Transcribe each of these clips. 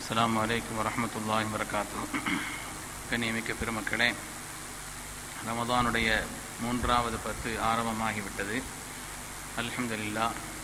அஸ்ஸலாமு அலைக்கும் வரஹ்மத்துல்லாஹி வரகாத்து கண்ணியமிக்க பெருமக்களே ரமதானுடைய மூன்றாவது பத்து ஆரம்பமாகிவிட்டது அல்ஹம்துலில்லா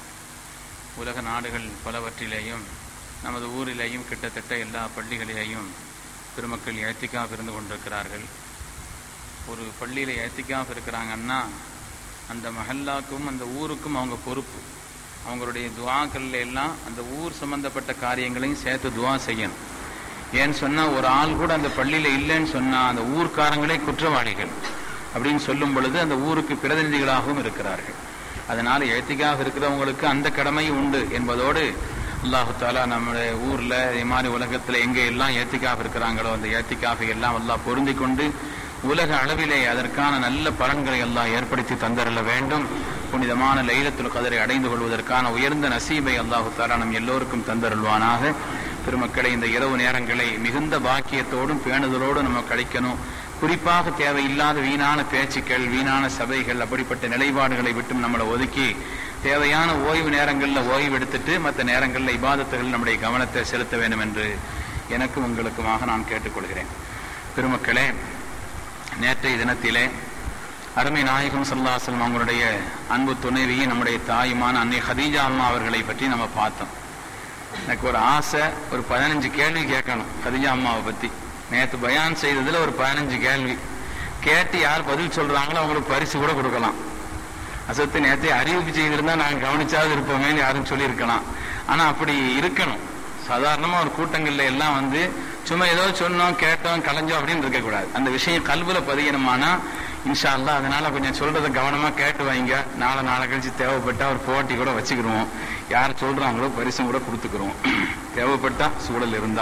உலக நாடுகள் பலவற்றிலேயும் நமது ஊரிலேயும் கிட்டத்தட்ட எல்லா பள்ளிகளிலேயும் பெருமக்கள் ஏத்திக்காக இருந்து கொண்டிருக்கிறார்கள் ஒரு பள்ளியில் ஏத்திக்காக இருக்கிறாங்கன்னா அந்த மஹல்லாக்கும் அந்த ஊருக்கும் அவங்க பொறுப்பு அவங்களுடைய துவாக்கள்ல எல்லாம் அந்த ஊர் சம்பந்தப்பட்ட காரியங்களையும் சேர்த்து துவா செய்யணும் ஏன்னு சொன்னா ஒரு ஆள் கூட அந்த பள்ளியில இல்லைன்னு சொன்னா அந்த ஊர்க்காரங்களே குற்றவாளிகள் அப்படின்னு சொல்லும் பொழுது அந்த ஊருக்கு பிரதிநிதிகளாகவும் இருக்கிறார்கள் அதனால எழுத்திக்காக இருக்கிறவங்களுக்கு அந்த கடமையும் உண்டு என்பதோடு அல்லாஹு தாலா நம்முடைய ஊர்ல இதே மாதிரி உலகத்துல எங்க எல்லாம் ஏத்திக்காக இருக்கிறாங்களோ அந்த ஏத்திக்காக எல்லாம் அல்லாஹ் பொருந்தி கொண்டு உலக அளவிலே அதற்கான நல்ல பலன்களை எல்லாம் ஏற்படுத்தி தந்தரல வேண்டும் புனிதமான லைலத்துல் கதரை அடைந்து கொள்வதற்கான உயர்ந்த நசீபை அல்லாஹு தாலா நம் எல்லோருக்கும் தந்தருள்வானாக பெருமக்களை இந்த இரவு நேரங்களை மிகுந்த பாக்கியத்தோடும் பேணுதலோடும் நம்ம கழிக்கணும் குறிப்பாக தேவையில்லாத வீணான பேச்சுக்கள் வீணான சபைகள் அப்படிப்பட்ட நிலைப்பாடுகளை விட்டும் நம்மளை ஒதுக்கி தேவையான ஓய்வு நேரங்களில் ஓய்வு எடுத்துட்டு மற்ற நேரங்களில் இபாதத்துகள் நம்முடைய கவனத்தை செலுத்த வேண்டும் என்று எனக்கும் உங்களுக்குமாக நான் கேட்டுக்கொள்கிறேன் பெருமக்களே நேற்றைய தினத்திலே அருமை நாயகம் சல்லாசலம் அவங்களுடைய அன்பு துணைவியை நம்முடைய தாயுமான அன்னை ஹதீஜா அம்மா அவர்களை பற்றி நம்ம பார்த்தோம் எனக்கு ஒரு ஆசை ஒரு பதினஞ்சு கேள்வி கேட்கணும் ஹதீஜா அம்மாவை பத்தி நேற்று பயான் செய்ததுல ஒரு பதினஞ்சு கேள்வி கேட்டு யார் பதில் சொல்றாங்களோ அவங்களுக்கு பரிசு கூட கொடுக்கலாம் அசத்து நேற்று அறிவிப்பு செய்திருந்தா நாங்கள் கவனிச்சாவது இருப்போமேன்னு யாரும் சொல்லியிருக்கலாம் ஆனா அப்படி இருக்கணும் சாதாரணமா ஒரு கூட்டங்கள்ல எல்லாம் வந்து சும்மா ஏதோ சொன்னோம் கேட்டோம் கலைஞ்சோம் அப்படின்னு இருக்கக்கூடாது அந்த விஷயம் கல்வில பதியணுமானா இன்ஷா அல்லா அதனால கொஞ்சம் சொல்றதை கவனமா கேட்டு வைங்க நாளை நாளை கழிச்சு தேவைப்பட்டா ஒரு போட்டி கூட வச்சுக்கிடுவோம் யார் சொல்றாங்களோ பரிசும் கூட கொடுத்துக்கிறோம் தேவைப்பட்டா சூழல் இருந்தா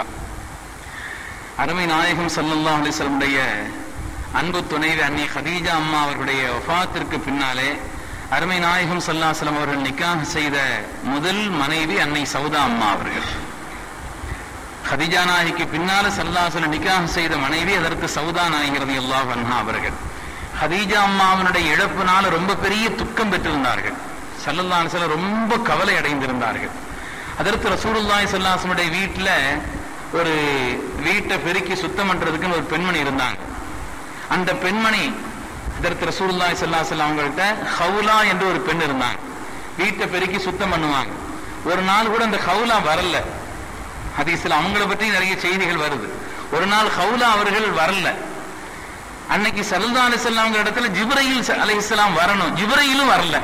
அருமை நாயகம் சல்லல்லா அலிஸ்லமுடைய அன்பு துணைவி அன்னை ஹதீஜா அம்மா அவர்களுடைய வஃபாத்திற்கு பின்னாலே அருமை நாயகம் சல்லாசலம் அவர்கள் நிக்காக செய்த முதல் மனைவி அன்னை சௌதா அம்மா அவர்கள் ஹதிஜா நாய்க்கு பின்னால சல்லாசல நிக்காக செய்த மனைவி அதற்கு சௌதா நாய்கிறது அல்லாஹ் அன்ஹா அவர்கள் ஹதீஜா அம்மாவனுடைய இழப்பினால ரொம்ப பெரிய துக்கம் பெற்றிருந்தார்கள் சல்லல்லா அலிஸ்ல ரொம்ப கவலை அடைந்திருந்தார்கள் அதற்கு ரசூலுல்லாய் சல்லாசனுடைய வீட்டுல ஒரு வீட்டை பெருக்கி சுத்தம் பண்றதுக்குன்னு ஒரு பெண்மணி இருந்தாங்க அந்த பெண்மணி இதற்கு ரசூலுல்லாய் சல்லாசல்ல அவங்கள்ட்ட ஹவுலா என்று ஒரு பெண் இருந்தாங்க வீட்டை பெருக்கி சுத்தம் பண்ணுவாங்க ஒரு நாள் கூட அந்த ஹவுலா வரல ஹதீஸ்ல அவங்கள பற்றி நிறைய செய்திகள் வருது ஒரு நாள் ஹவுலா அவர்கள் வரல அன்னைக்கு சல்லா அலிசல்லாம் அவங்க இடத்துல ஜிப்ரையில் அலி இஸ்லாம் வரணும் ஜிப்ரையிலும் வரல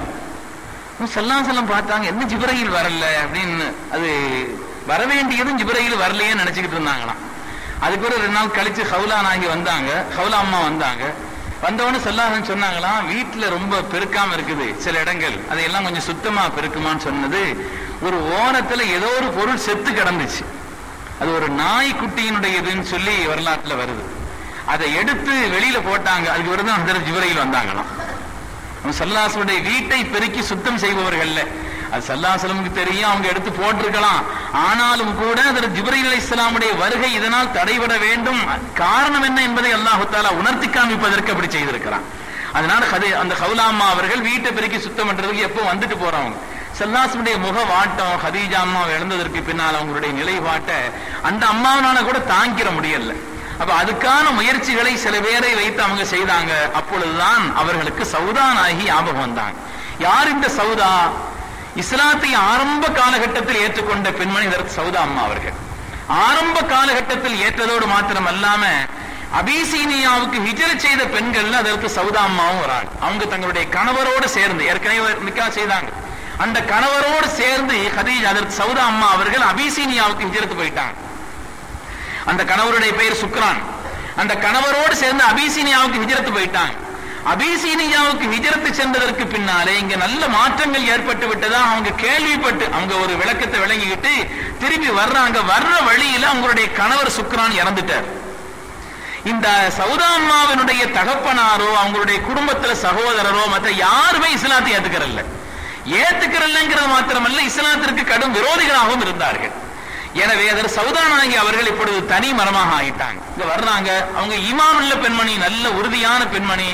சல்லாசலம் பார்த்தாங்க என்ன ஜிப்ரையில் வரல அப்படின்னு அது வர வேண்டியதும் ஜிப்ரையில் வரலையே நினைச்சுக்கிட்டு இருந்தாங்களாம் அதுக்கு ஒரு ரெண்டு நாள் கழிச்சு ஹவுலா நாகி வந்தாங்க ஹவுலா அம்மா வந்தாங்க வந்தவொடனே சொல்லாதன்னு சொன்னாங்களாம் வீட்டுல ரொம்ப பெருக்காம இருக்குது சில இடங்கள் அதையெல்லாம் கொஞ்சம் சுத்தமா பெருக்குமான்னு சொன்னது ஒரு ஓரத்துல ஏதோ ஒரு பொருள் செத்து கிடந்துச்சு அது ஒரு நாய் குட்டியினுடைய இதுன்னு சொல்லி வரலாற்றுல வருது அதை எடுத்து வெளியில போட்டாங்க அதுக்கு ஒரு தான் ஜிவரையில் வந்தாங்களாம் சல்லாசனுடைய வீட்டை பெருக்கி சுத்தம் செய்பவர்கள்ல அது சல்லாசலமுக்கு தெரியும் அவங்க எடுத்து போட்டிருக்கலாம் ஆனாலும் கூட அதில் ஜிப்ரைல் அலி இஸ்லாமுடைய வருகை இதனால் தடைபட வேண்டும் காரணம் என்ன என்பதை அல்லாஹு தாலா உணர்த்தி காமிப்பதற்கு அப்படி செய்திருக்கிறான் அதனால அந்த ஹவுலாமா அவர்கள் வீட்டை பெருக்கி சுத்தம் பண்றதுக்கு எப்போ வந்துட்டு போறவங்க சல்லாசனுடைய முக வாட்டம் ஹதீஜா அம்மா இழந்ததற்கு பின்னால் அவங்களுடைய நிலை வாட்ட அந்த அம்மாவனால கூட தாங்கிட முடியல அப்ப அதுக்கான முயற்சிகளை சில பேரை வைத்து அவங்க செய்தாங்க அப்பொழுதுதான் அவர்களுக்கு சவுதான் ஆகி ஞாபகம் வந்தாங்க யார் இந்த சவுதா இஸ்லாத்தை ஆரம்ப காலகட்டத்தில் ஏற்றுக்கொண்ட பெண்மணி இதற்கு சவுதா அம்மா அவர்கள் ஆரம்ப காலகட்டத்தில் ஏற்றதோடு மாத்திரம் அல்லாம அபிசீனியாவுக்கு ஹிஜர செய்த பெண்கள் அதற்கு சவுதா அம்மாவும் ஒரு ஆள் அவங்க தங்களுடைய கணவரோடு சேர்ந்து ஏற்கனவே நிக்கா செய்தாங்க அந்த கணவரோடு சேர்ந்து ஹதீஜ் அதற்கு சவுதா அம்மா அவர்கள் அபிசீனியாவுக்கு ஹிஜரத்து போயிட்டாங்க அந்த கணவருடைய பெயர் சுக்ரான் அந்த கணவரோடு சேர்ந்து அபிசீனியாவுக்கு ஹிஜரத்து போயிட்டாங்க அபிசீனியாவுக்கு ஹிஜரத்து சென்றதற்கு பின்னாலே இங்க நல்ல மாற்றங்கள் ஏற்பட்டு விட்டதா அவங்க கேள்விப்பட்டு அவங்க ஒரு விளக்கத்தை விளங்கிக்கிட்டு திரும்பி வர்றாங்க வர்ற வழியில அவங்களுடைய கணவர் சுக்ரான் இறந்துட்டார் இந்த சௌதான்மாவினுடைய தகப்பனாரோ அவங்களுடைய குடும்பத்துல சகோதரரோ மற்ற யாருமே இஸ்லாத்தை ஏத்துக்கிறல்ல ஏத்துக்கிறல்லங்கிறது மாத்திரமல்ல இஸ்லாத்திற்கு கடும் விரோதிகளாகவும் இருந்தார்கள் எனவே அதில் சவுதானாகி அவர்கள் இப்பொழுது தனி மரமாக ஆகிட்டாங்க இங்க வர்றாங்க அவங்க ஈமான் உள்ள பெண்மணி நல்ல உறுதியான பெண்மணி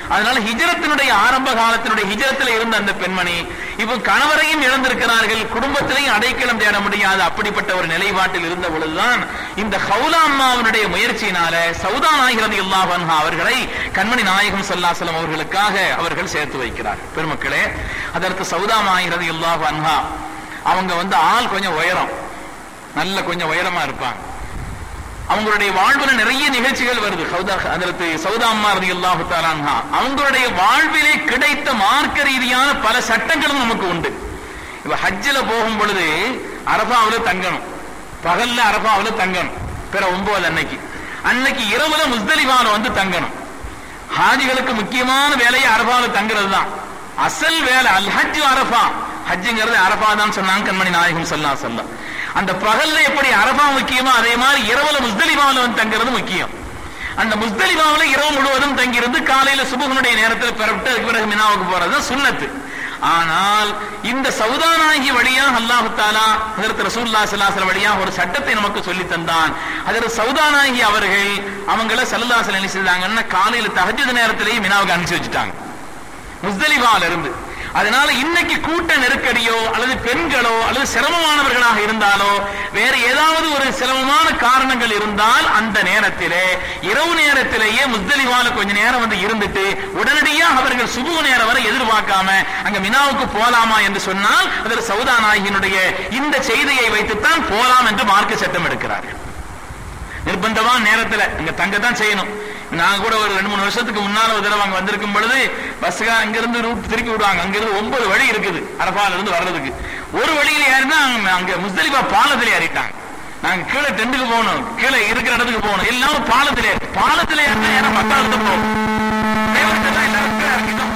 அதனால ஹிஜரத்தினுடைய ஆரம்ப காலத்தினுடைய ஹிஜரத்தில் இருந்த அந்த பெண்மணி இப்போ கணவரையும் இழந்திருக்கிறார்கள் குடும்பத்திலையும் அடைக்கலம் தேட முடியாது அப்படிப்பட்ட ஒரு நிலைப்பாட்டில் இருந்த பொழுதுதான் இந்த ஹவுலா அம்மாவுடைய முயற்சியினால சௌதா நாயகரதி அல்லாஹ் அவர்களை கண்மணி நாயகம் சல்லாசலம் அவர்களுக்காக அவர்கள் சேர்த்து வைக்கிறார் பெருமக்களே அதற்கு சௌதா நாயகரதி அல்லாஹ் அன்ஹா அவங்க வந்து ஆள் கொஞ்சம் உயரம் நல்ல கொஞ்சம் உயரமா இருப்பாங்க அவங்களுடைய வாழ்வுல நிறைய நிகழ்ச்சிகள் வருது சௌதா அதற்கு சௌதா அம்மா ரதி அல்லாஹு தாலான்ஹா அவங்களுடைய வாழ்விலே கிடைத்த மார்க்க ரீதியான பல சட்டங்களும் நமக்கு உண்டு இப்ப ஹஜ்ஜில் போகும் பொழுது அரபாவுல தங்கணும் பகல்ல அரபாவுல தங்கணும் பிற ஒன்பது அன்னைக்கு அன்னைக்கு இரவுல முஸ்தலிஃபால வந்து தங்கணும் ஹாஜிகளுக்கு முக்கியமான வேலையை அரபாவுல தங்குறது தான் அசல் வேலை அல் ஹஜ் அரபா ஹஜ்ஜுங்கிறது அரபா தான் சொன்னாங்க கண்மணி நாயகம் சொல்லா சொல்லம் அந்த பகல்ல எப்படி அரபா முக்கியமோ அதே மாதிரி இரவுல முஸ்தலிஃபாவில் வந்து தங்குறது முக்கியம் அந்த முஸ்தலிஃபாவில் இரவு முழுவதும் தங்கியிருந்து காலையில சுபகனுடைய நேரத்தில் பெறப்பட்டு அதுக்கு பிறகு மினாவுக்கு போறது சுன்னத்து ஆனால் இந்த சௌதானாகி வழியா அல்லாஹு தாலா அதற்கு ரசூல்லா சல்லாசல வழியா ஒரு சட்டத்தை நமக்கு சொல்லி தந்தான் அதற்கு சௌதானாகி அவர்கள் அவங்கள சல்லாசல என்ன செய்தாங்கன்னா காலையில தகஜது நேரத்திலேயே மினாவுக்கு அனுப்பிச்சு வச்சுட்டாங்க முஸ்தலிஃபால இருந்து அதனால இன்னைக்கு கூட்ட நெருக்கடியோ அல்லது பெண்களோ அல்லது சிரமமானவர்களாக இருந்தாலோ வேற ஏதாவது ஒரு சிரமமான காரணங்கள் இருந்தால் அந்த நேரத்திலே இரவு நேரத்திலேயே முஸ்தலிவால கொஞ்ச நேரம் வந்து இருந்துட்டு உடனடியாக அவர்கள் சுபு நேரம் வரை எதிர்பார்க்காம அங்க மினாவுக்கு போலாமா என்று சொன்னால் அதில் சவுதா நாயகினுடைய இந்த செய்தியை வைத்துத்தான் போலாம் என்று மார்க்க சட்டம் எடுக்கிறார்கள் நிர்பந்தமான நேரத்துல அங்க தங்க தான் செய்யணும் நாங்க கூட ஒரு ரெண்டு மூணு வருஷத்துக்கு முன்னால ஒரு தடவை அங்க வந்திருக்கும் பொழுது பஸ்ஸுக்கு அங்க இருந்து ரூட் திருப்பி விடுவாங்க அங்க இருந்து ஒன்பது வழி இருக்குது அரபால இருந்து வர்றதுக்கு ஒரு வழியில ஏறினா அங்க- அங்க முஸ்தலிபா பாலத்துல ஏறிட்டாங்க நாங்க கீழே டெண்டுக்கு போகணும் கீழே இருக்கிற இடத்துக்கு போகணும் எல்லாரும் பாலத்துல ஏறி பாலத்துல ஏறினா ஏன்னா மக்களுக்கு போகும் தேவர்கள் எல்லாரும் கீழே இறங்கிட்டோம்.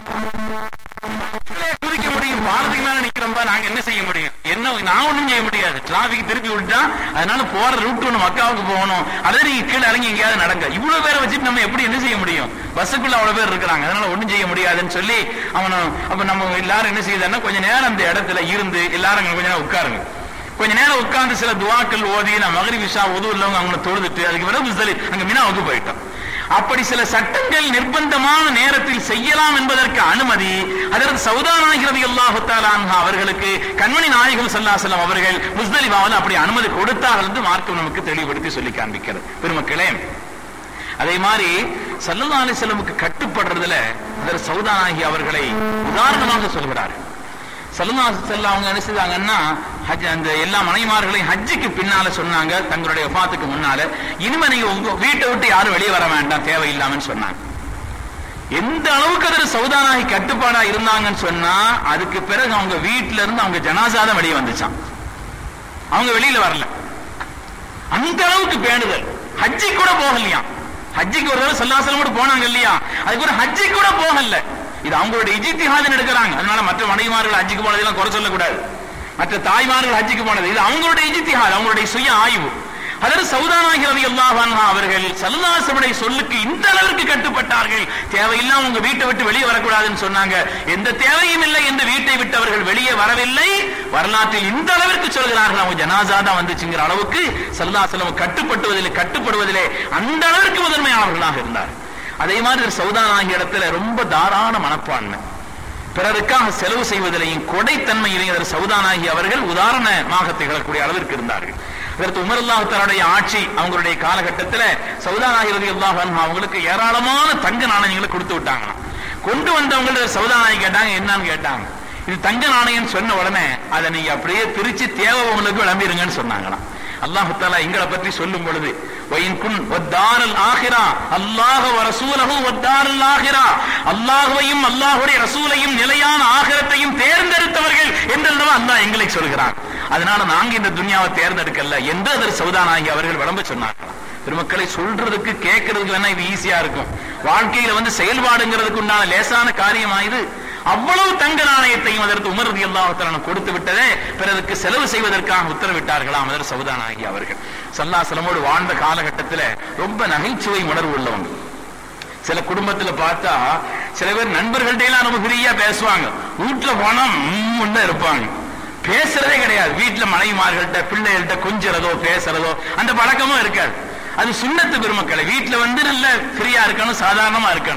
கீழே குதிக்க முடியும் பாலத்துக்கு மேல நிக்கிறோம்பா நாங்க என்ன செய்ய முடியும் என்ன நான் ஒண்ணும் செய்ய முடியாது டிராபிக் திருப்பி விட்டா அதனால போற ரூட் ஒண்ணு மக்காவுக்கு போகணும் அல்லது நீங்க கீழே இறங்கி எங்கேயாவது நடங்க இவ்வளவு பேரை வச்சுட்டு நம்ம எப்படி என்ன செய்ய முடியும் பஸ்ஸுக்குள்ள அவ்வளவு பேர் இருக்கிறாங்க அதனால ஒண்ணும் செய்ய முடியாதுன்னு சொல்லி அவன அப்ப நம்ம எல்லாரும் என்ன செய்யுதுன்னா கொஞ்ச நேரம் அந்த இடத்துல இருந்து எல்லாரும் அங்க கொஞ்ச நேரம் உட்காருங்க கொஞ்ச நேரம் உட்கார்ந்து சில துவாக்கள் ஓதி நான் மகரி விஷா உது உள்ளவங்க அவங்க தொழுதுட்டு அதுக்கு பிறகு முஸ்தலி அங்க மினாவுக்கு போயிட்டோம் அப்படி சில சட்டங்கள் நிர்பந்தமான நேரத்தில் செய்யலாம் என்பதற்கு அனுமதி அதற்கு சௌதா நாயகரதி அல்லாஹு அவர்களுக்கு கண்மணி நாயகம் சல்லாசலம் அவர்கள் முஸ்தலிபாவில் அப்படி அனுமதி கொடுத்தார்கள் என்று மார்க்கம் நமக்கு தெளிவுபடுத்தி சொல்லி காண்பிக்கிறது பெருமக்களே அதே மாதிரி சல்லல்லா அலிஸ்லமுக்கு கட்டுப்படுறதுல அதற்கு சௌதா நாயகி அவர்களை உதாரணமாக சொல்கிறார்கள் சல்லல்லா செல்ல அவங்க என்ன செய்தாங்கன்னா ஹஜ் அந்த எல்லா மனைமார்களையும் ஹஜ்ஜுக்கு பின்னால சொன்னாங்க தங்களுடைய வஃபாத்துக்கு முன்னால இனிமே நீங்க உங்க வீட்டை விட்டு யாரும் வெளியே வர வேண்டாம் தேவையில்லாமன்னு சொன்னாங்க எந்த அளவுக்கு அதில் சௌதானாகி கட்டுப்பாடா இருந்தாங்கன்னு சொன்னா அதுக்கு பிறகு அவங்க வீட்டுல இருந்து அவங்க ஜனாசா தான் வெளியே வந்துச்சான் அவங்க வெளியில வரல அந்த அளவுக்கு பேணுதல் ஹஜ்ஜி கூட போகலையா ஹஜ்ஜிக்கு ஒரு தடவை சல்லாசலம் கூட போனாங்க இல்லையா அதுக்கு ஒரு ஹஜ்ஜி கூட போகல இது அவங்களுடைய இஜித்திஹாதன் எடுக்கிறாங்க அதனால மற்ற மனைவிமார்கள் ஹஜ்ஜிக்கு போனதெல்லாம் குறை சொல்லக்கூடாது மற்ற தாய்மார்கள் ஹஜ்ஜிக்கு போனது இது அவங்களுடைய இஜித்திஹாத் அவங்களுடைய சுய ஆய்வு அதற்கு சௌதானாகி ரவி அல்லாஹான்ஹா அவர்கள் சல்லாசமுடைய சொல்லுக்கு இந்த அளவிற்கு கட்டுப்பட்டார்கள் தேவையில்லாம உங்க வீட்டை விட்டு வெளியே வரக்கூடாதுன்னு சொன்னாங்க எந்த தேவையும் இல்லை என்று வீட்டை விட்டு அவர்கள் வெளியே வரவில்லை வரலாற்றில் இந்த அளவிற்கு சொல்கிறார்கள் அவங்க ஜனாசா தான் வந்துச்சுங்கிற அளவுக்கு சல்லாசலம் கட்டுப்பட்டுவதிலே கட்டுப்படுவதிலே அந்த அளவிற்கு முதன்மையானவர்களாக இருந்தார் அதே மாதிரி சௌதானாகி இடத்துல ரொம்ப தாராள மனப்பான்மை பிறருக்காக செலவு செய்வதிலையும் கொடைத்தன்மையிலையும் அதற்கு சௌதானாகி அவர்கள் உதாரணமாக திகழக்கூடிய அளவிற்கு இருந்தார்கள் அதற்கு உமர் அல்லாஹாலுடைய ஆட்சி அவங்களுடைய காலகட்டத்தில் சௌதானாகி ரதி அல்லாஹ் அவங்களுக்கு ஏராளமான தங்க நாணயங்களை கொடுத்து விட்டாங்களாம் கொண்டு வந்தவங்கள சௌதானாகி கேட்டாங்க என்னன்னு கேட்டாங்க இது தங்க நாணயம் சொன்ன உடனே அதை நீங்க அப்படியே பிரிச்சு தேவை உங்களுக்கு விளம்பிருங்கன்னு சொன்னாங்களாம் அல்லாஹு தாலா எங்களை பற்றி சொல்லும் பொழுது வயின் குன் வத்தாரல் ஆகிரா அல்லாஹ் ரசூலஹு வத்தாரல் ஆகிரா அல்லாஹ்வையும் அல்லாஹ்வுடைய ரசூலையும் நிலையான ஆகிரத்தையும் தேர்ந்தெடுத்தவர்கள் என்றெல்லாம் அல்லாஹ் எங்களை சொல்கிறான் அதனால நாங்க இந்த துன்யாவை தேர்ந்தெடுக்கல என்று அதற்கு சௌதானாகி அவர்கள் விளம்ப சொன்னார்களாம் பெருமக்களை சொல்றதுக்கு கேட்கறதுக்கு வேணா இது ஈஸியா இருக்கும் வாழ்க்கையில வந்து செயல்பாடுங்கிறதுக்கு உண்டான லேசான காரியமா இது அவ்வளவு தங்க நாணயத்தையும் அதற்கு உமர் ரதி அல்லாஹத்தான கொடுத்து விட்டதே பிறருக்கு செலவு செய்வதற்காக உத்தரவிட்டார்களாம் அதற்கு சவுதானாகி அவர்கள் சல்லாசலமோடு வாழ்ந்த காலகட்டத்தில் ரொம்ப நகைச்சுவை உணர்வு உள்ளவங்க சில குடும்பத்துல பார்த்தா சில பேர் நண்பர்கள்ட்ட எல்லாம் ரொம்ப ஃப்ரீயா பேசுவாங்க வீட்டுல போனா முன்ன இருப்பாங்க பேசுறதே கிடையாது வீட்டுல மனைவிமார்கள்ட்ட பிள்ளைகள்கிட்ட கொஞ்சறதோ பேசுறதோ அந்த பழக்கமும் இருக்காது அது சுண்ணத்து பெருமக்களை வீட்டுல வந்து நல்ல ஃப்ரீயா இருக்கணும் சாதாரணமா இருக்கணும்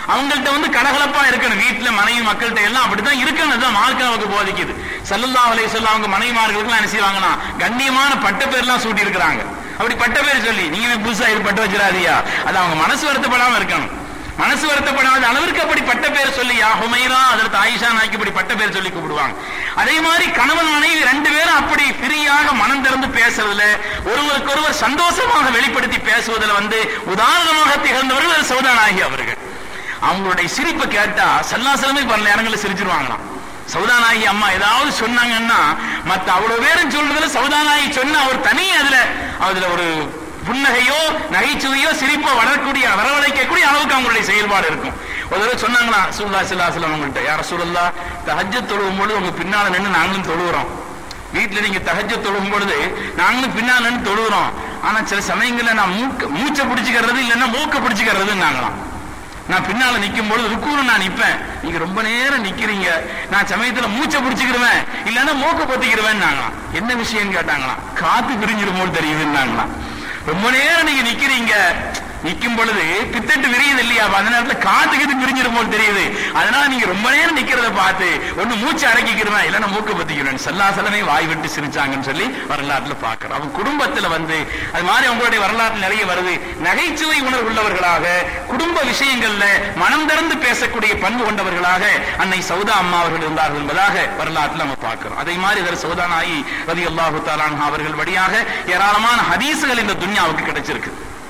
அவங்கள்ட்ட வந்து கலகலப்பா இருக்கணும் வீட்டுல மனைவி மக்கள்கிட்ட எல்லாம் அப்படித்தான் இருக்கணும் தான் மார்க்கம் நமக்கு போதிக்குது சல்லல்லாஹு அலைஹி வஸல்லம் அவங்க மனைவிமார்களுக்கு என்ன செய்வாங்கன்னா கண்ணியமான பட்ட பேர்லாம் சூட்டி இருக்கிறாங்க அப்படி பட்ட பேர் சொல்லி நீங்க புதுசா இது பட்ட வச்சிடாதியா அது அவங்க மனசு வருத்தப்படாம இருக்கணும் மனசு வருத்தப்படாத அளவிற்கு அப்படி பட்ட பேர் சொல்லி யா ஹுமைரா அதற்கு ஆயிஷா நாய்க்கு இப்படி பட்ட பேர் சொல்லி கூப்பிடுவாங்க அதே மாதிரி கணவன் மனைவி ரெண்டு பேரும் அப்படி ஃப்ரீயாக மனம் திறந்து பேசுறதுல ஒருவருக்கொருவர் சந்தோஷமாக வெளிப்படுத்தி பேசுவதில் வந்து உதாரணமாக திகழ்ந்தவர்கள் அது சௌதானாகி அவர்கள் அவங்களுடைய சிரிப்பை கேட்டா சல்லாசலமே பல நேரங்களில் சிரிச்சிருவாங்களாம் சௌதானாகி அம்மா ஏதாவது சொன்னாங்கன்னா மத்த அவ்வளவு பேரும் சொல்றதுல சௌதானாகி சொன்ன அவர் தனி அதுல அதுல ஒரு புன்னகையோ நகைச்சுவையோ சிரிப்போ வளரக்கூடிய வரவழைக்கக்கூடிய அளவுக்கு அவங்களுடைய செயல்பாடு இருக்கும் ஒரு தடவை சொன்னாங்களா சூல்லா சில்லாசலம் அவங்கள்ட்ட யார சூழல்லா தஹஜ்ஜ தொழுவும் பொழுது உங்க பின்னால நின்று நாங்களும் தொழுகிறோம் வீட்டுல நீங்க தஹஜ்ஜ தொழுகும் பொழுது நாங்களும் பின்னால நின்று தொழுகிறோம் ஆனா சில சமயங்கள்ல நான் மூக்க மூச்சை பிடிச்சுக்கிறது இல்லைன்னா மூக்க பிடிச்சுக்கிறதுன்னாங்களாம் நான் பின்னால நிக்கும் பொழுது ருக்கூல நான் நிப்பேன் நீங்க ரொம்ப நேரம் நிக்கிறீங்க நான் சமயத்துல மூச்சை பிடிச்சுக்கிருவேன் இல்லன்னா மூக்க பொத்திக்கிருவேன் என்ன விஷயம் கேட்டாங்களாம் காத்து பிரிஞ்சிருமோ தெரியுதுன்னாங்களாம் ரொம்ப நேரம் நீங்க நிக்கிறீங்க நிக்கும் பொழுது பித்தட்டு விரியுது இல்லையா அப்ப அந்த நேரத்துல காத்துக்கிட்டு பிரிஞ்சிரும் போல் தெரியுது அதனால நீங்க ரொம்ப நேரம் நிக்கிறத பார்த்து ஒண்ணு மூச்சு அடக்கிக்கிறவன் இல்லைன்னா மூக்க பத்திக்கிறேன் சல்லாசலமே வாய் விட்டு சிரிச்சாங்கன்னு சொல்லி வரலாற்றுல பாக்குறோம் அவங்க குடும்பத்துல வந்து அது மாதிரி அவங்களுடைய வரலாற்று நிறைய வருது நகைச்சுவை உணர்வு உள்ளவர்களாக குடும்ப விஷயங்கள்ல மனம் திறந்து பேசக்கூடிய பண்பு கொண்டவர்களாக அன்னை சௌதா அம்மா அவர்கள் இருந்தார்கள் என்பதாக வரலாற்றுல நம்ம பார்க்கிறோம் அதே மாதிரி இதில் சௌதா நாயி ரதி அல்லாஹு தாலான் அவர்கள் வழியாக ஏராளமான ஹதீசுகள் இந்த துன்யாவுக்கு கிடைச்சிருக்கு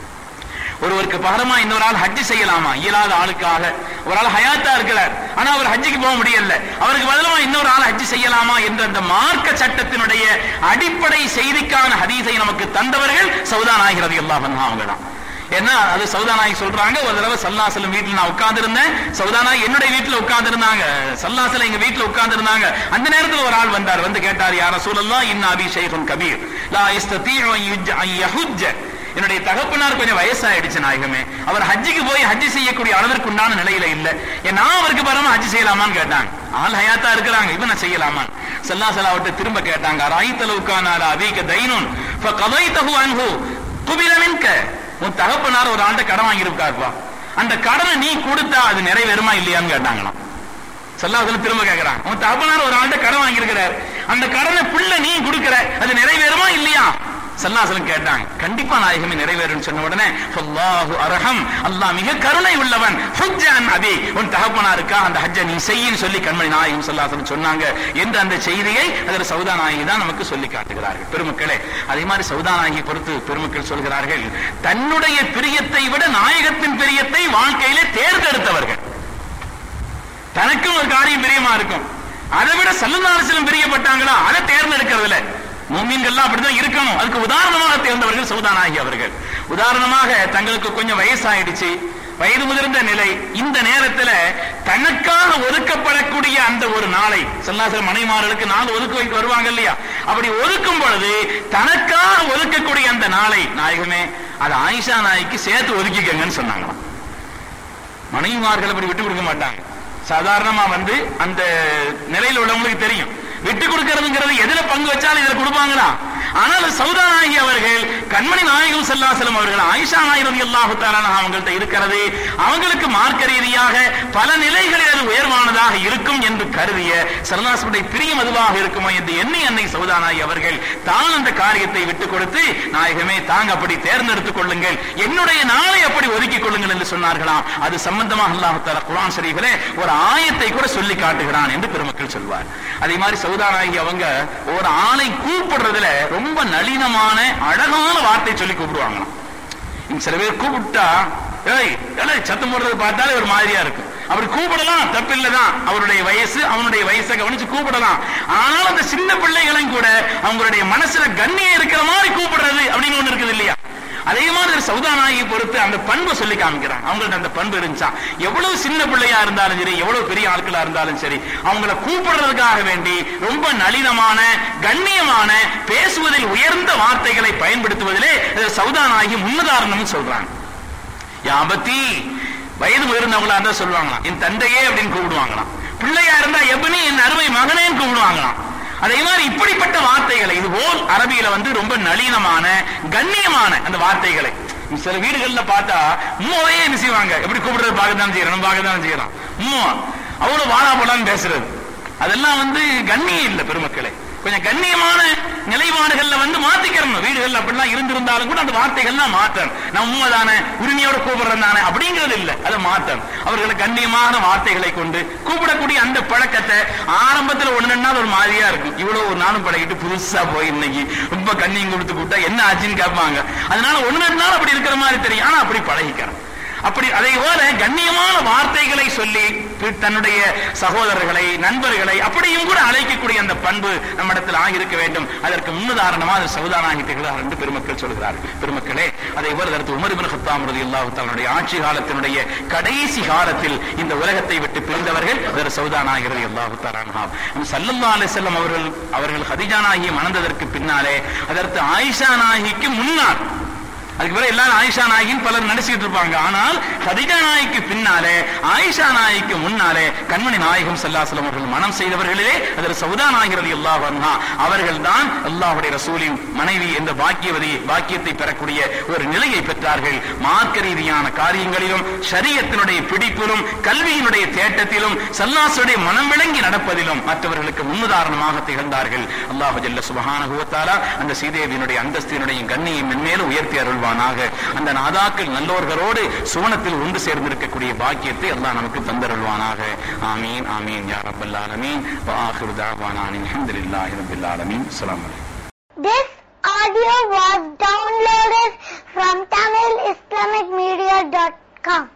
ஒருவருக்கு பகரமா இன்னொரு ஆள் ஹஜ்ஜி செய்யலாமா இயலாத ஆளுக்காக ஒரு ஆள் ஹயாத்தா இருக்கிறார் ஆனா அவர் ஹஜ்ஜிக்கு போக முடியல அவருக்கு பதிலமா இன்னொரு ஆள் ஹஜ்ஜி செய்யலாமா என்ற அந்த மார்க்க சட்டத்தினுடைய அடிப்படை செய்திக்கான ஹதீஸை நமக்கு தந்தவர்கள் சௌதா நாயகரதி அல்லாஹ் அவங்க தான் ஏன்னா அது சௌதானாய் சொல்றாங்க ஒரு தடவை சல்லாசலம் வீட்டுல நான் உட்கார்ந்து இருந்தேன் சௌதானாய் என்னுடைய வீட்டுல உட்கார்ந்து இருந்தாங்க சல்லாசலம் எங்க வீட்டுல உட்கார்ந்து இருந்தாங்க அந்த நேரத்துல ஒரு ஆள் வந்தார் வந்து கேட்டார் யார சூழல்லாம் இன்ன அபி ஷைഖுன் கபீர் லா இஸ்ததீஉ அன் யஹுஜ்ஜ என்னுடைய தகப்பனார் கொஞ்சம் வயசாயிடுச்சு நாயகமே அவர் ஹஜ்ஜிக்கு போய் ஹஜ்ஜி செய்யக்கூடிய அளவிற்கு உண்டான நிலையில இல்ல நான் அவருக்கு பரம ஹஜ்ஜி செய்யலாமான்னு கேட்டாங்க ஆள் ஹயாத்தா இருக்கிறாங்க இப்ப நான் செய்யலாமா சல்லா சலாவட்ட திரும்ப கேட்டாங்க ராய்த்தலவுக்கான அபீக தைனூன் கதைத்தகு அன்ஹு குபில மின்க உன் தகப்பனார் ஒரு ஆண்ட கடன் வாங்கியிருக்காருப்பா அந்த கடனை நீ கொடுத்தா அது நிறைவேறுமா இல்லையான்னு கேட்டாங்களாம் சொல்லாதல திரும்ப கேட்கிறான் உன் தகப்பனார் ஒரு ஆண்ட கடன் வாங்கியிருக்கிறார் அந்த கடனை பிள்ளை நீ கொடுக்கிற அது நிறைவேறுமா இல்லையா சல்லாசலம் கேட்டாங்க கண்டிப்பா நாயகமே நிறைவேறும் சொன்ன உடனே அல்லாஹு அரஹம் அல்லாஹ் மிக கருணை உள்ளவன் ஹுஜ்ஜான் அபி உன் தகப்பனாருக்கா அந்த ஹஜ்ஜ நீ செய்யின்னு சொல்லி கண்மணி நாயகம் சல்லாசலம் சொன்னாங்க என்ற அந்த செய்தியை அதில் சௌதா நாயகி தான் நமக்கு சொல்லி காட்டுகிறார்கள் பெருமக்களே அதே மாதிரி சௌதா நாயகி பொறுத்து பெருமக்கள் சொல்கிறார்கள் தன்னுடைய பிரியத்தை விட நாயகத்தின் பிரியத்தை வாழ்க்கையிலே தேர்ந்தெடுத்தவர்கள் தனக்கும் ஒரு காரியம் பிரியமா இருக்கும் அதை விட சல்லுநாரசிலும் பிரியப்பட்டாங்களா அதை தேர்ந்தெடுக்கிறதுல மூமின்கள்லாம் அப்படிதான் இருக்கணும் அதுக்கு உதாரணமாக தேர்ந்தவர்கள் சௌதானாகி அவர்கள் உதாரணமாக தங்களுக்கு கொஞ்சம் வயசாயிடுச்சு வயது முதிர்ந்த நிலை இந்த நேரத்துல தனக்காக ஒதுக்கப்படக்கூடிய அந்த ஒரு நாளை சொல்லாசல் மனைமார்களுக்கு நாள் ஒதுக்க வைத்து வருவாங்க இல்லையா அப்படி ஒதுக்கும் பொழுது தனக்காக ஒதுக்கக்கூடிய அந்த நாளை நாயகமே அது ஆயிஷா நாய்க்கு சேர்த்து ஒதுக்கிக்கங்கன்னு சொன்னாங்களாம் மனைவிமார்கள் அப்படி விட்டு கொடுக்க மாட்டாங்க சாதாரணமா வந்து அந்த நிலையில் உள்ளவங்களுக்கு தெரியும் விட்டு கொடுக்கறதுங்கிறது எதுல பங்கு வச்சாலும் இதுல கொடுப்பாங்களா ஆனால் சௌதா நாயகி அவர்கள் கண்மணி நாயகம் செல்லாசலம் அவர்கள் ஆயிஷா நாயகம் அல்லாஹு அவங்கள்ட்ட இருக்கிறது அவங்களுக்கு மார்க்க ரீதியாக பல நிலைகளில் அது உயர்வானதாக இருக்கும் என்று கருதிய சரதாசுடைய பிரியம் அதுவாக இருக்குமோ என்று எண்ணி அன்னை சௌதா நாயகி அவர்கள் தான் அந்த காரியத்தை விட்டுக் கொடுத்து நாயகமே தாங்க அப்படி தேர்ந்தெடுத்துக் கொள்ளுங்கள் என்னுடைய நாளை அப்படி ஒதுக்கிக் கொள்ளுங்கள் என்று சொன்னார்களாம் அது சம்பந்தமாக அல்லாஹு தாலா குரான் ஷரீஃபிலே ஒரு ஆயத்தை கூட சொல்லி காட்டுகிறான் என்று பெருமக்கள் சொல்வார் அதே மாதிரி சௌதானாகி அவங்க ஒரு ஆளை கூப்பிடுறதுல ரொம்ப நளினமான அழகான வார்த்தை சொல்லி கூப்பிடுவாங்களாம் இங்க சில பேர் கூப்பிட்டா ஏய் ஏலே சத்தம் போடுறது பார்த்தாலே ஒரு மாதிரியா இருக்கும் அப்படி கூப்பிடலாம் தப்பில்லைதான் அவருடைய வயசு அவனுடைய வயசை கவனிச்சு கூப்பிடலாம் ஆனால் அந்த சின்ன பிள்ளைகளும் கூட அவங்களுடைய மனசுல கண்ணியம் இருக்கிற மாதிரி கூப்பிடுறது அப்படின்னு ஒண்ணு இருக்குது இல்லையா அதே மாதிரி சௌதானாயை பொறுத்து அந்த பண்பை சொல்லி காமிக்கிறாங்க அவங்கள்ட்ட அந்த பண்பு இருந்துச்சா எவ்வளவு சின்ன பிள்ளையா இருந்தாலும் சரி எவ்வளவு பெரிய ஆட்களா இருந்தாலும் சரி அவங்கள கூப்பிடுறதுக்காக வேண்டி ரொம்ப நளினமான கண்ணியமான பேசுவதில் உயர்ந்த வார்த்தைகளை பயன்படுத்துவதிலே சௌதானாகி முன்னுதாரணம் சொல்றாங்க யாபத்தி வயது உயர்ந்தவங்களா இருந்தா சொல்லுவாங்களாம் என் தந்தையே அப்படின்னு கூப்பிடுவாங்களாம் பிள்ளையா இருந்தா எவனி என் அருமை மகனேன்னு கூப்பிடுவாங்களாம் அதே மாதிரி இப்படிப்பட்ட வார்த்தைகளை இது போல் அரபியில வந்து ரொம்ப நளினமான கண்ணியமான அந்த வார்த்தைகளை சில வீடுகள்ல பார்த்தா உம்மாவே என்ன செய்வாங்க எப்படி கூப்பிடுறது பார்க்க தான் செய்யறோம் பார்க்க தான் செய்யறோம் உம்மா அவ்வளவு வாழா போலான்னு பேசுறது அதெல்லாம் வந்து கண்ணியம் இல்ல பெருமக்களே கொஞ்சம் கண்ணியமான நிலைப்பாடுகள்ல வந்து மாத்திக்கிறணும் வீடுகள்ல அப்படிலாம் இருந்திருந்தாலும் கூட அந்த வார்த்தைகள்லாம் மாத்தணும் நான் உண்மைதானே உரிமையோட கூப்பிடுறேன் தானே அப்படிங்கிறது இல்ல அதை மாத்தணும் அவர்களை கண்ணியமான வார்த்தைகளை கொண்டு கூப்பிடக்கூடிய அந்த பழக்கத்தை ஆரம்பத்துல ஒண்ணுன்னா ஒரு மாதிரியா இருக்கும் இவ்வளவு ஒரு நாளும் பழகிட்டு புதுசா போய் இன்னைக்கு ரொம்ப கண்ணியம் கொடுத்து கூட்டா என்ன ஆச்சுன்னு கேட்பாங்க அதனால ஒண்ணு நாள் அப்படி இருக்கிற மாதிரி தெரியும் ஆனா அப்படி பழகிக்கிறேன் அப்படி அதை போல கண்ணியமான வார்த்தைகளை சொல்லி தன்னுடைய சகோதரர்களை நண்பர்களை அப்படியும் கூட அழைக்கக்கூடிய அந்த பண்பு நம்மிடத்தில் ஆகியிருக்க வேண்டும் அதற்கு முன்னுதாரணமா அது சவுதானாகி திகழ்கிறார் என்று பெருமக்கள் சொல்கிறார்கள் பெருமக்களே அதை போல அதற்கு உமர் இப்னு கத்தாம் ரலியல்லாஹு தன்னுடைய ஆட்சி காலத்தினுடைய கடைசி காலத்தில் இந்த உலகத்தை விட்டு பிரிந்தவர்கள் அதற்கு சவுதானாகி ரலியல்லாஹு தஆலா சல்லல்லாஹு அலைஹி வஸல்லம் அவர்கள் அவர்கள் ஹதீஜா நாயகி மணந்ததற்கு பின்னாலே அதற்கு ஆயிஷா நாயகிக்கு முன்னால் அதுக்கு பிறகு எல்லாரும் ஆயிஷா நாயின்னு பலர் நடிச்சுட்டு இருப்பாங்க ஆனால் ஹதிஜா நாய்க்கு பின்னாலே ஆயிஷா நாய்க்கு முன்னாலே கண்மணி நாயகம் சல்லாசலம் அவர்கள் மனம் செய்தவர்களிலே அதில் சவுதா நாயகர் அல்லாஹ் வர்ணா அவர்கள் தான் அல்லாஹுடைய ரசூலின் மனைவி என்ற பாக்கியவதி பாக்கியத்தை பெறக்கூடிய ஒரு நிலையை பெற்றார்கள் மார்க்க ரீதியான காரியங்களிலும் ஷரியத்தினுடைய பிடிப்பிலும் கல்வியினுடைய தேட்டத்திலும் சல்லாசுடைய மனம் விளங்கி நடப்பதிலும் மற்றவர்களுக்கு முன்னுதாரணமாக திகழ்ந்தார்கள் அல்லாஹு ஜல்ல சுபஹானஹுவத்தாலா அந்த சீதேவியினுடைய அந்தஸ்தினுடைய கண்ணியை மென்மேலும் உயர்த்தி அருள்வானாக அந்த நாதாக்கள் நல்லோர்களோடு சுவனத்தில் ஒன்று சேர்ந்திருக்கக்கூடிய பாக்கியத்தை அல்லாஹ் நமக்கு தந்தருள்வானாக ஆமீன் ஆமீன் யா ரப்பல் ஆலமீன் வ ஆகிரு தஅவானா அல்ஹம்துலில்லாஹி ரப்பில் ஆலமீன் அஸ்ஸலாமு அலைக்கும் This audio was downloaded from TamilIslamicMedia.com.